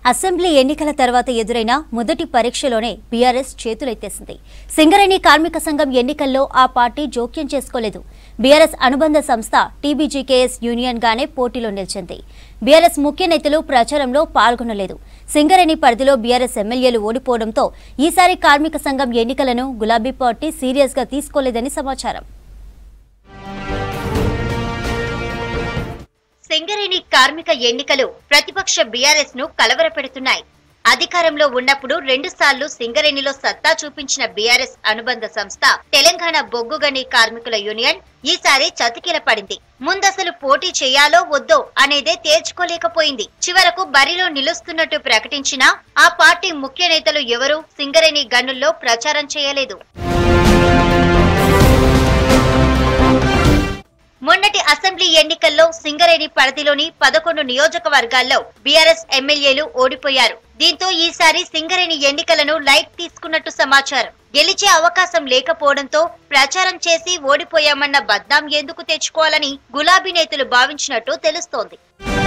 assembly ఎన్నికల తర్వాత ఎదురైన మొదటి పరీక్షలోనే బీఆర్ఎస్ చేతులెత్తేసింది సింగరేణి కార్మిక సంఘం ఎన్నికల్లో ఆ పార్టీ జోక్యం చేసుకోలేదు బీఆర్ఎస్ అనుబంధ సంస్థ టీబీజీకేఎస్ యూనియన్ గానే పోటీలో నిలిచింది బీఆర్ఎస్ ముఖ్య నేతలు ప్రచారంలో పాల్గొనలేదు సింగరేణి పరిధిలో బీఆర్ఎస్ ఎమ్మెల్యేలు ఓడిపోవడంతో ఈసారి కార్మిక సంఘం ఎన్నికలను గులాబీ పార్టీ సీరియస్ గా తీసుకోలేదని సమాచారం సింగరేణి కార్మిక ఎన్నికలు ప్రతిపక్ష బీఆర్ఎస్ ను కలవరపెడుతున్నాయి అధికారంలో ఉన్నప్పుడు రెండు సార్లు సింగరేణిలో సత్తా చూపించిన బీఆర్ఎస్ అనుబంధ సంస్థ తెలంగాణ బొగ్గుగని కార్మికుల యూనియన్ ఈసారి చతికిల పడింది ముందసలు పోటీ చేయాలో వద్దో అనేదే తేల్చుకోలేకపోయింది చివరకు బరిలో నిలుస్తున్నట్టు ప్రకటించినా ఆ పార్టీ ముఖ్య నేతలు ఎవరూ సింగరేణి గన్నుల్లో ప్రచారం చేయలేదు మొన్నటి అసెంబ్లీ ఎన్నికల్లో సింగరేణి పరిధిలోని పదకొండు నియోజకవర్గాల్లో బీఆర్ఎస్ ఎమ్మెల్యేలు ఓడిపోయారు దీంతో ఈసారి సింగరేణి ఎన్నికలను లైట్ తీసుకున్నట్టు సమాచారం గెలిచే అవకాశం లేకపోవడంతో ప్రచారం చేసి ఓడిపోయామన్న బద్నాం ఎందుకు తెచ్చుకోవాలని గులాబీ నేతలు భావించినట్టు తెలుస్తోంది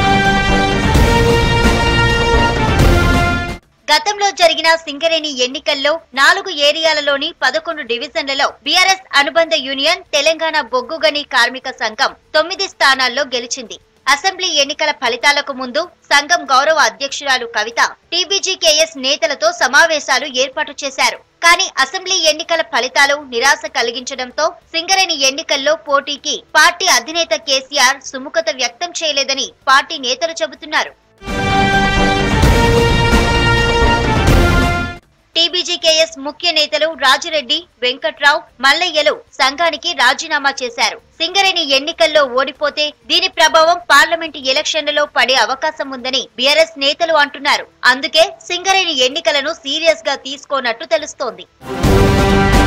గతంలో జరిగిన సింగరేణి ఎన్నికల్లో నాలుగు ఏరియాలలోని పదకొండు డివిజన్లలో బీఆర్ఎస్ అనుబంధ యూనియన్ తెలంగాణ బొగ్గుగని కార్మిక సంఘం తొమ్మిది స్థానాల్లో గెలిచింది అసెంబ్లీ ఎన్నికల ఫలితాలకు ముందు సంఘం గౌరవ అధ్యక్షురాలు కవిత టీబీజీకేఎస్ నేతలతో సమావేశాలు ఏర్పాటు చేశారు కానీ అసెంబ్లీ ఎన్నికల ఫలితాలు నిరాశ కలిగించడంతో సింగరేణి ఎన్నికల్లో పోటీకి పార్టీ అధినేత కేసీఆర్ సుముఖత వ్యక్తం చేయలేదని పార్టీ నేతలు చెబుతున్నారు టీబీజీకేఎస్ ముఖ్య నేతలు రాజిరెడ్డి వెంకట్రావు మల్లయ్యలు సంఘానికి రాజీనామా చేశారు సింగరేణి ఎన్నికల్లో ఓడిపోతే దీని ప్రభావం పార్లమెంటు ఎలక్షన్లలో పడే అవకాశం ఉందని బీఆర్ఎస్ నేతలు అంటున్నారు అందుకే సింగరేణి ఎన్నికలను సీరియస్ గా తీసుకోనట్టు తెలుస్తోంది